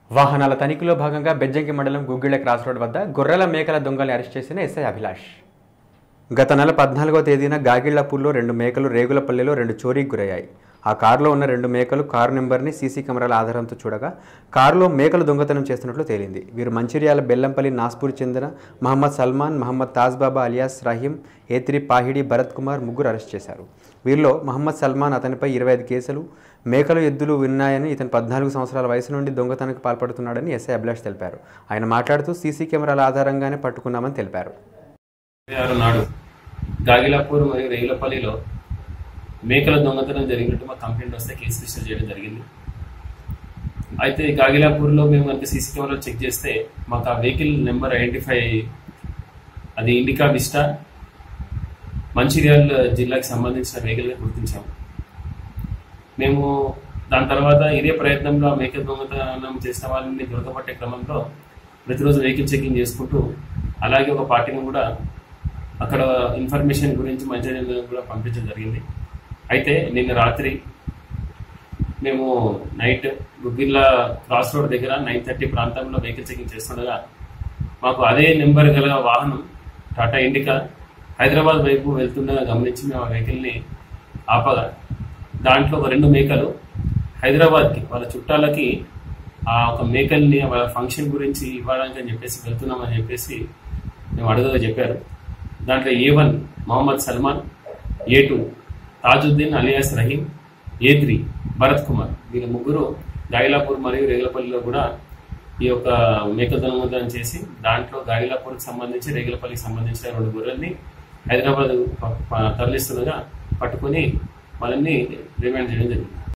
వాహనాల తనిఖీలో భాగంగా బెజ్జంకి మండలం గుగ్గిళ్ళ క్రాస్ రోడ్ వద్ద గొర్రెల మేకల దొంగల్ని అరెస్ట్ చేసిన ఎస్ఐ అభిలాష్ గత నెల పద్నాలుగో తేదీన గాగిళ్లపూర్లో రెండు మేకలు రేగులపల్లిలో రెండు చోరీకి గురయ్యాయి ఆ కారులో ఉన్న రెండు మేకలు కారు నెంబర్ని సీసీ కెమెరాల ఆధారంతో చూడగా కారులో మేకలు దొంగతనం చేస్తున్నట్లు తేలింది వీరు మంచిర్యాల బెల్లంపల్లి నాస్పూర్ చెందిన మహమ్మద్ సల్మాన్ మహమ్మద్ తాజ్బాబా అలియాస్ రహీం ఏత్రి పాహిడి భరత్ కుమార్ ముగ్గురు అరెస్ట్ చేశారు వీరిలో మహమ్మద్ సల్మాన్ అతనిపై ఇరవై ఐదు కేసులు మేకలు ఎద్దులు ఉన్నాయని ఇతను పద్నాలుగు సంవత్సరాల వయసు నుండి దొంగతనానికి పాల్పడుతున్నాడని ఎస్ఐ అభిలాష్ తెలిపారు ఆయన మాట్లాడుతూ సీసీ కెమెరాల ఆధారంగానే పట్టుకున్నామని తెలిపారు ఇరవై ఆరు నాడు గాగిలాపూర్ మరియు రేగులపల్లిలో మేకల దొంగతనం జరిగినట్టు మా కంప్లైంట్ వస్తే కేసు రిజిస్టర్ చేయడం జరిగింది అయితే గాగిలాపూర్లో మేము కనుక సీసీ కెమెరా చెక్ చేస్తే మాకు ఆ వెహికల్ నెంబర్ ఐడెంటిఫై అది ఇండికా విస్టా మంచిర్యాల జిల్లాకి సంబంధించిన వెహికల్గా గుర్తించాము మేము దాని తర్వాత ఇదే ప్రయత్నంలో ఆ మేకల దొంగతనం చేసిన వాళ్ళని దొరకబట్టే క్రమంలో ప్రతిరోజు వెహికల్ చెకింగ్ చేసుకుంటూ అలాగే ఒక పార్టీని కూడా అక్కడ ఇన్ఫర్మేషన్ గురించి మంచిర్యాల కూడా పంపించడం జరిగింది అయితే నిన్న రాత్రి మేము నైట్ గుగ్గిళ్ళ క్రాస్ రోడ్ దగ్గర నైన్ థర్టీ ప్రాంతంలో వెహికల్ చెకింగ్ చేస్తుండగా మాకు అదే నెంబర్ గల వాహనం టాటా ఇండికా హైదరాబాద్ వైపు వెళ్తుండగా గమనించి మేము ఆ వెహికల్ని ఆపగా దాంట్లో ఒక రెండు మేకలు హైదరాబాద్కి వాళ్ళ చుట్టాలకి ఆ ఒక మేకల్ని వాళ్ళ ఫంక్షన్ గురించి ఇవ్వడానికి అని చెప్పేసి వెళ్తున్నామని చెప్పేసి మేము అడగగా చెప్పారు దాంట్లో A one Mohammed Salman A two Tajuddin alias Rahim A three Bharat Kumar వీళ్ళ ముగ్గురు గాయిలాపూర్ మరియు రేగులపల్లిలో కూడా ఈ యొక్క మేక దొంగతనం చేసి దాంట్లో గాయిలాపూర్కి సంబంధించి రేగులపల్లికి సంబంధించిన రెండు గొర్రెల్ని హైదరాబాద్ ప- ప- తరలిస్తుండగా పట్టుకొని వాళ్ళని రిమాండ్ చేయడం జరిగింది